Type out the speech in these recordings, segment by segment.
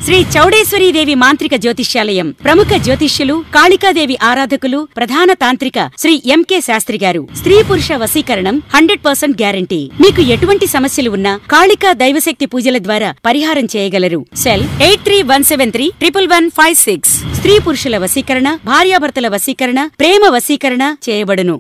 శ్రీ చౌడేశ్వరీదేవి మాంత్రిక జ్యోతిష్యాలయం ప్రముఖ జ్యోతిష్యులు కాళికాదేవి ఆరాధకులు ప్రధాన తాంత్రిక శ్రీ ఎంకే శాస్త్రి గారు స్త్రీ పురుష వశీకరణం హండ్రెడ్ పర్సెంట్ గ్యారంటీ మీకు ఎటువంటి సమస్యలు ఉన్నా కాళికా దైవశక్తి పూజల ద్వారా పరిహారం చేయగలరు cell eight three one seven three triple one five six స్త్రీ పురుషుల వశీకరణ భార్యాభర్తల వశీకరణ ప్రేమ వశీకరణ చేయబడును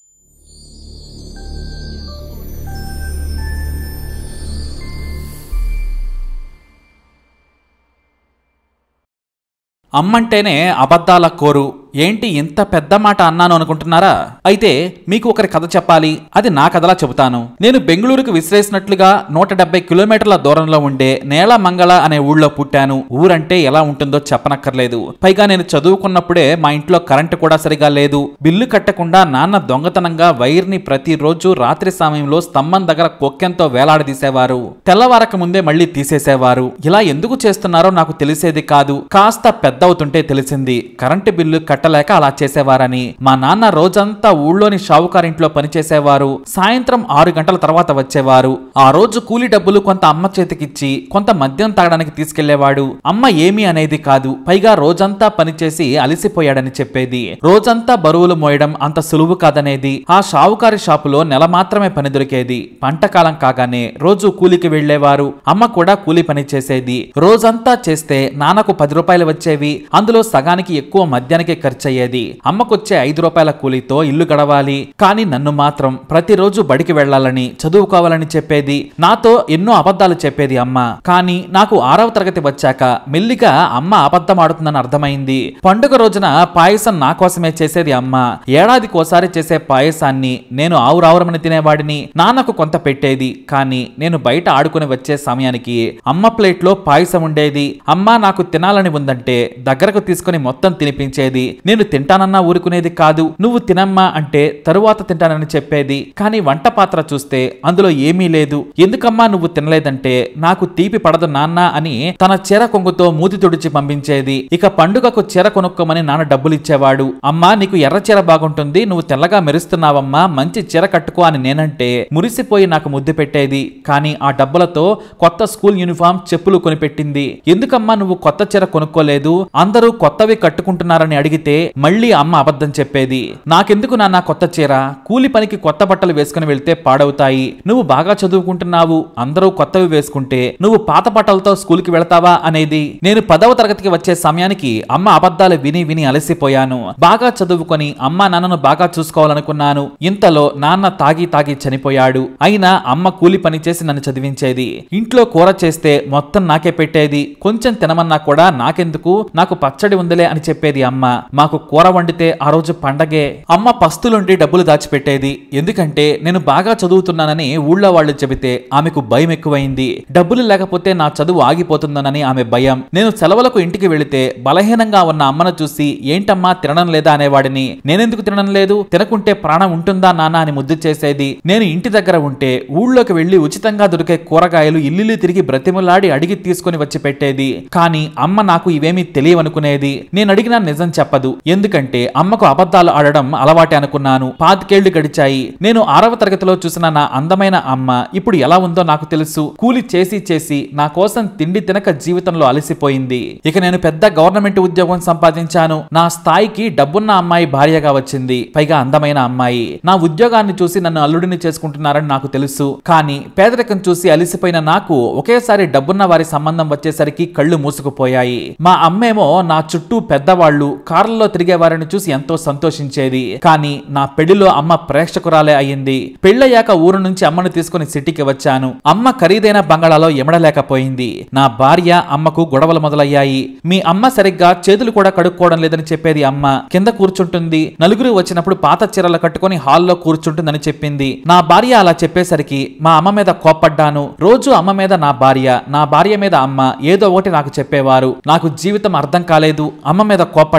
అమ్మంటేనే అబద్ధాల కోరు ఏంటి ఇంత పెద్ద మాట అన్నాను అనుకుంటున్నారా అయితే మీకు ఒకరి కథ చెప్పాలి అది నా కథలా చెబుతాను నేను బెంగళూరుకు విసిరేసినట్లుగా నూట డెబ్బై కిలోమీటర్ల దూరంలో ఉండే నేల మంగళ అనే ఊళ్ళో పుట్టాను ఊరంటే ఎలా ఉంటుందో చెప్పనక్కర్లేదు పైగా నేను చదువుకున్నప్పుడే మా ఇంట్లో కరెంటు కూడా సరిగా లేదు బిల్లు కట్టకుండా నాన్న దొంగతనంగా వైర్ని ప్రతిరోజు రాత్రి సమయంలో స్తంభం దగ్గర కొక్కెంతో వేలాడదీసేవారు తెల్లవారక ముందే మళ్ళీ తీసేసేవారు ఇలా ఎందుకు చేస్తున్నారో నాకు తెలిసేది కాదు కాస్త పెద్దవుతుంటే తెలిసింది కరెంటు బిల్లు కట్టలేక అలా చేసేవారని మా నాన్న రోజంతా ఊళ్ళోని షావుకారింట్లో పనిచేసేవారు సాయంత్రం ఆరు గంటల తర్వాత వచ్చేవారు ఆ రోజు కూలి డబ్బులు కొంత అమ్మ చేతికిచ్చి కొంత మద్యం తాగడానికి తీసుకెళ్లేవాడు అమ్మ ఏమీ అనేది కాదు పైగా రోజంతా పనిచేసి అలసిపోయాడని చెప్పేది రోజంతా బరువులు మోయడం అంత సులువు కాదనేది ఆ షావుకారి షాపులో నెల మాత్రమే పని దొరికేది పంటకాలం కాగానే రోజు కూలికి వెళ్లేవారు అమ్మ కూడా కూలి పని చేసేది రోజంతా చేస్తే నాన్నకు పది రూపాయలు వచ్చేవి అందులో సగానికి ఎక్కువ మద్యానికి ఖర్చయ్యేది అమ్మకొచ్చే ఐదు రూపాయల కూలీతో ఇల్లు గడవాలి కానీ నన్ను మాత్రం ప్రతిరోజు బడికి వెళ్లాలని చదువుకోవాలని చెప్పేది నాతో ఎన్నో అబద్ధాలు చెప్పేది అమ్మ కానీ నాకు ఆరవ తరగతి వచ్చాక మెల్లిగా అమ్మ అబద్ధం ఆడుతుందని అర్థమైంది పండుగ రోజున పాయసం నా కోసమే చేసేది అమ్మ ఏడాదికోసారి చేసే పాయసాన్ని నేను ఆవురావురమని తినేవాడిని నాన్నకు కొంత పెట్టేది కానీ నేను బయట ఆడుకుని వచ్చే సమయానికి అమ్మ ప్లేట్లో పాయసం ఉండేది అమ్మ నాకు తినాలని ఉందంటే దగ్గరకు తీసుకుని మొత్తం తినిపించేది నేను తింటానన్నా ఊరుకునేది కాదు నువ్వు తినమ్మా అంటే తరువాత తింటానని చెప్పేది కానీ వంట పాత్ర చూస్తే అందులో ఏమీ లేదు ఎందుకమ్మా నువ్వు తినలేదంటే నాకు తీపి పడదు నాన్న అని తన చీర కొంగుతో మూతి తుడిచి పంపించేది ఇక పండుగకు చీర కొనుక్కోమని నాన్న డబ్బులు ఇచ్చేవాడు అమ్మా నీకు ఎర్ర చీర బాగుంటుంది నువ్వు తెల్లగా మెరుస్తున్నావమ్మా మంచి చీర కట్టుకో అని నేనంటే మురిసిపోయి నాకు ముద్దు పెట్టేది కానీ ఆ డబ్బులతో కొత్త స్కూల్ యూనిఫామ్ చెప్పులు కొనిపెట్టింది ఎందుకమ్మా నువ్వు కొత్త చీర కొనుక్కోలేదు అందరూ కొత్తవి కట్టుకుంటున్నారని అడిగితే మళ్ళీ అమ్మ అబద్ధం చెప్పేది నాకెందుకు నాన్న కొత్త చీర కూలి పనికి కొత్త బట్టలు వేసుకుని వెళ్తే పాడవుతాయి నువ్వు బాగా చదువుకుంటున్నావు అందరూ కొత్తవి వేసుకుంటే నువ్వు పాత బట్టలతో స్కూల్కి వెళతావా అనేది నేను పదవ తరగతికి వచ్చే సమయానికి అమ్మ అబద్ధాలు విని విని అలసిపోయాను బాగా చదువుకొని అమ్మ నాన్నను బాగా చూసుకోవాలనుకున్నాను ఇంతలో నాన్న తాగి తాగి చనిపోయాడు అయినా అమ్మ కూలి పని చేసి నన్ను చదివించేది ఇంట్లో కూర చేస్తే మొత్తం నాకే పెట్టేది కొంచెం తినమన్నా కూడా నాకెందుకు నాకు పచ్చడి ఉందిలే అని చెప్పేది అమ్మ మాకు కూర వండితే ఆ రోజు పండగే అమ్మ పస్తులుండి డబ్బులు దాచిపెట్టేది ఎందుకంటే నేను బాగా చదువుతున్నానని ఊళ్ళో వాళ్ళు చెబితే ఆమెకు భయం ఎక్కువైంది డబ్బులు లేకపోతే నా చదువు ఆగిపోతుందనని ఆమె భయం నేను సెలవులకు ఇంటికి వెళితే బలహీనంగా ఉన్న అమ్మను చూసి ఏంటమ్మా తినడం లేదా అనేవాడిని నేనెందుకు తినడం లేదు తినకుంటే ప్రాణం ఉంటుందా నాన్న అని ముద్దు చేసేది నేను ఇంటి దగ్గర ఉంటే ఊళ్ళోకి వెళ్లి ఉచితంగా దొరికే కూరగాయలు ఇల్లు తిరిగి బ్రతిములాడి అడిగి తీసుకుని వచ్చి పెట్టేది కానీ అమ్మ నాకు ఇవేమీ తెలియవనుకునేది నేను అడిగినా నిజం చెప్పదు ఎందుకంటే అమ్మకు అబద్ధాలు ఆడడం అలవాటే అనుకున్నాను పాతికేళ్లు గడిచాయి నేను ఆరవ తరగతిలో చూసిన నా అందమైన అమ్మ ఇప్పుడు ఎలా ఉందో నాకు తెలుసు కూలి చేసి చేసి నా కోసం తిండి తినక జీవితంలో అలసిపోయింది ఇక నేను పెద్ద గవర్నమెంట్ ఉద్యోగం సంపాదించాను నా స్థాయికి డబ్బున్న అమ్మాయి భార్యగా వచ్చింది పైగా అందమైన అమ్మాయి నా ఉద్యోగాన్ని చూసి నన్ను అల్లుడిని చేసుకుంటున్నారని నాకు తెలుసు కానీ పేదరికం చూసి అలిసిపోయిన నాకు ఒకేసారి డబ్బున్న వారి సంబంధం వచ్చేసరికి కళ్ళు మూసుకుపోయాయి మా అమ్మేమో నా చుట్టూ పెద్దవాళ్ళు కార్లలో తిరిగే వారిని చూసి ఎంతో సంతోషించేది కానీ నా పెళ్లిలో అమ్మ ప్రేక్షకురాలే అయ్యింది పెళ్ళయ్యాక ఊరు నుంచి అమ్మను తీసుకుని సిటీకి వచ్చాను అమ్మ ఖరీదైన బంగాళాలో ఎమడలేకపోయింది నా భార్య అమ్మకు గొడవలు మొదలయ్యాయి మీ అమ్మ సరిగ్గా చేతులు కూడా కడుక్కోవడం లేదని చెప్పేది అమ్మ కింద కూర్చుంటుంది నలుగురు వచ్చినప్పుడు పాత చీరలు కట్టుకొని హాల్లో కూర్చుంటుందని చెప్పింది నా భార్య అలా చెప్పేసరికి మా అమ్మ మీద కోప్పడ్డాను రోజు అమ్మ మీద నా భార్య నా భార్య మీద అమ్మ ఏదో ఒకటి నాకు చెప్పేవారు నాకు జీవితం అర్థం కాలేదు అమ్మ మీద కోప్పడ్డాను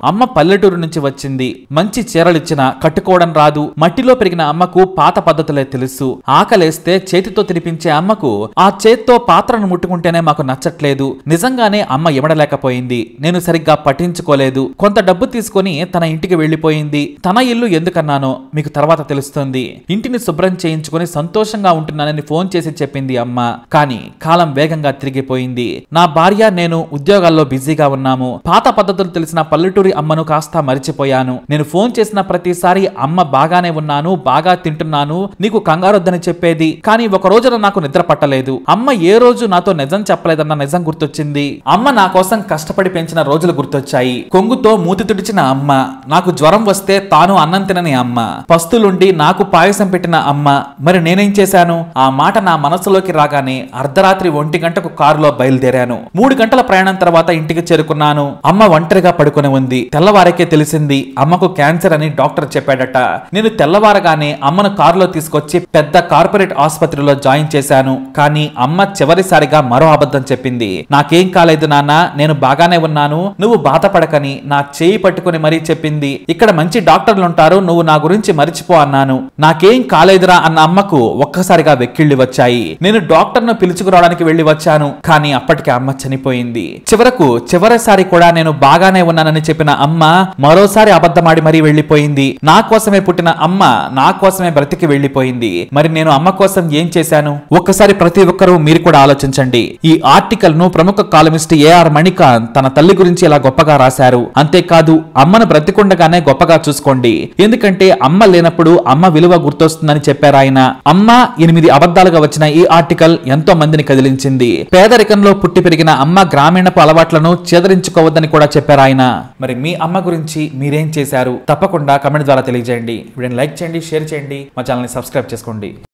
అమ్మ పల్లెటూరు నుంచి వచ్చింది మంచి చీరలిచ్చిన కట్టుకోవడం రాదు మట్టిలో పెరిగిన అమ్మకు పాత పద్ధతులే తెలుసు ఆకలేస్తే చేతితో తినిపించే అమ్మకు ఆ చేత్తో పాత్రను ముట్టుకుంటేనే మాకు నచ్చట్లేదు నిజంగానే అమ్మ ఇమడలేకపోయింది నేను సరిగ్గా పట్టించుకోలేదు కొంత డబ్బు తీసుకొని తన ఇంటికి వెళ్లిపోయింది తన ఇల్లు ఎందుకన్నానో మీకు తర్వాత తెలుస్తుంది ఇంటిని శుభ్రం చేయించుకొని సంతోషంగా ఉంటున్నానని ఫోన్ చేసి చెప్పింది అమ్మ కానీ కాలం వేగంగా తిరిగిపోయింది నా భార్య నేను ఉద్యోగాల్లో బిజీగా ఉన్నాము పాత పద్ధతులు తెలిసిన పల్లెటూరి అమ్మను కాస్త మరిచిపోయాను నేను ఫోన్ చేసిన ప్రతిసారి అమ్మ బాగానే ఉన్నాను బాగా తింటున్నాను నీకు కంగారొద్దని చెప్పేది కానీ ఒక రోజున నాకు నిద్ర పట్టలేదు అమ్మ ఏ రోజు నాతో నిజం చెప్పలేదన్న నిజం గుర్తొచ్చింది అమ్మ నా కోసం కష్టపడి పెంచిన రోజులు గుర్తొచ్చాయి కొంగుతో మూతి తుడిచిన అమ్మ నాకు జ్వరం వస్తే తాను అన్నం తినని అమ్మ పస్తులుండి నాకు పాయసం పెట్టిన అమ్మ మరి నేనేం చేశాను ఆ మాట నా మనసులోకి రాగానే అర్ధరాత్రి ఒంటి గంటకు కారులో బయలుదేరాను మూడు గంటల ప్రయాణం తర్వాత ఇంటికి చేరుకున్నాను అమ్మ ఒంటరిగా పడుకుని ఉంది తెల్లవారికే తెలిసింది అమ్మకు క్యాన్సర్ అని డాక్టర్ చెప్పాడట నేను తెల్లవారగానే అమ్మను కారులో తీసుకొచ్చి పెద్ద కార్పొరేట్ ఆసుపత్రిలో జాయిన్ చేశాను కానీ అమ్మ చివరిసారిగా మరో అబద్ధం చెప్పింది నాకేం కాలేదు నాన్న నేను బాగానే ఉన్నాను నువ్వు బాధపడకని నా చేయి పట్టుకుని మరీ చెప్పింది ఇక్కడ మంచి డాక్టర్లు ఉంటారు నువ్వు నా గురించి మరిచిపో అన్నాను నాకేం కాలేదురా అన్న అమ్మకు ఒక్కసారిగా వెక్కిళ్ళి వచ్చాయి నేను డాక్టర్ను పిలుచుకురావడానికి వెళ్లి వచ్చాను కానీ అప్పటికి అమ్మ చనిపోయింది చివరకు చివరిసారి కూడా నేను బాగానే ఉన్నానని చెప్పిన అమ్మ మరోసారి అబద్ధమాడి మరీ వెళ్లిపోయింది నా కోసమే పుట్టిన అమ్మ నా కోసమే బ్రతికి వెళ్లిపోయింది మరి నేను అమ్మ కోసం ఏం చేశాను ఒక్కసారి ప్రతి ఒక్కరూ మీరు కూడా ఆలోచించండి ఈ ఆర్టికల్ ను ప్రముఖ కాలమిస్ట్ ఏఆర్ మణికాంత్ తన తల్లి గురించి ఇలా గొప్పగా రాశారు అంతేకాదు అమ్మను బ్రతికుండగానే గొప్పగా చూసుకోండి ఎందుకంటే అమ్మ లేనప్పుడు అమ్మ విలువ గుర్తొస్తుందని చెప్పారు ఆయన అమ్మ ఎనిమిది అబద్ధాలుగా వచ్చిన ఈ ఆర్టికల్ ఎంతో మందిని కదిలించింది పేదరికంలో పుట్టి పెరిగిన అమ్మ గ్రామీణపు అలవాట్లను చేదరించుకోవద్దని కూడా చెప్పారు ఆయన మరి మీ అమ్మ గురించి మీరేం చేశారు తప్పకుండా కమెంట్ ద్వారా తెలియజేయండి వీడియోని లైక్ చేయండి షేర్ చేయండి మా ఛానల్ని సబ్స్క్రైబ్ చేసుకోండి